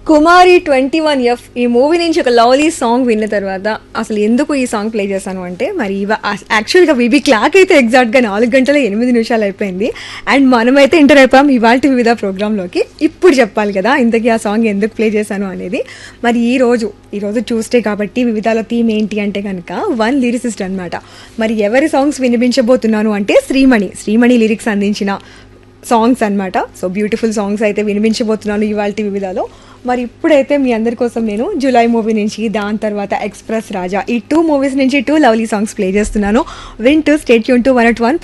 కుమారి twenty one F ఈ movie నుంచి ఒక లవ్లీ సాంగ్ విన్న తర్వాత అసలు ఎందుకు ఈ సాంగ్ ప్లే చేశాను అంటే మరి ఇవ యాక్చువల్గా వివి క్లాక్ అయితే ఎగ్జాక్ట్గా నాలుగు గంటల ఎనిమిది నిమిషాలు అయిపోయింది అండ్ మనమైతే ఎంటర్ అయిపోయాం ఇవాళ వివిధ ప్రోగ్రాంలోకి ఇప్పుడు చెప్పాలి కదా ఇంతకీ ఆ సాంగ్ ఎందుకు ప్లే చేశాను అనేది మరి ఈ రోజు ఈ రోజు ట్యూస్డే కాబట్టి వివిధాల థీమ్ ఏంటి అంటే కనుక వన్ లిరిసిస్ట్ అన్నమాట మరి ఎవరి సాంగ్స్ వినిపించబోతున్నాను అంటే శ్రీమణి శ్రీమణి లిరిక్స్ అందించిన సాంగ్స్ అన్నమాట సో బ్యూటిఫుల్ సాంగ్స్ అయితే వినిపించబోతున్నాను ఇవాళ వివిధాలో మరి ఇప్పుడైతే మీ అందరి కోసం నేను జూలై మూవీ నుంచి దాని తర్వాత ఎక్స్ప్రెస్ రాజా ఈ టూ మూవీస్ నుంచి టూ లవ్లీ సాంగ్స్ ప్లే చేస్తున్నాను వింటూ స్టేట్ యూన్ టూ వన్ అట్ వన్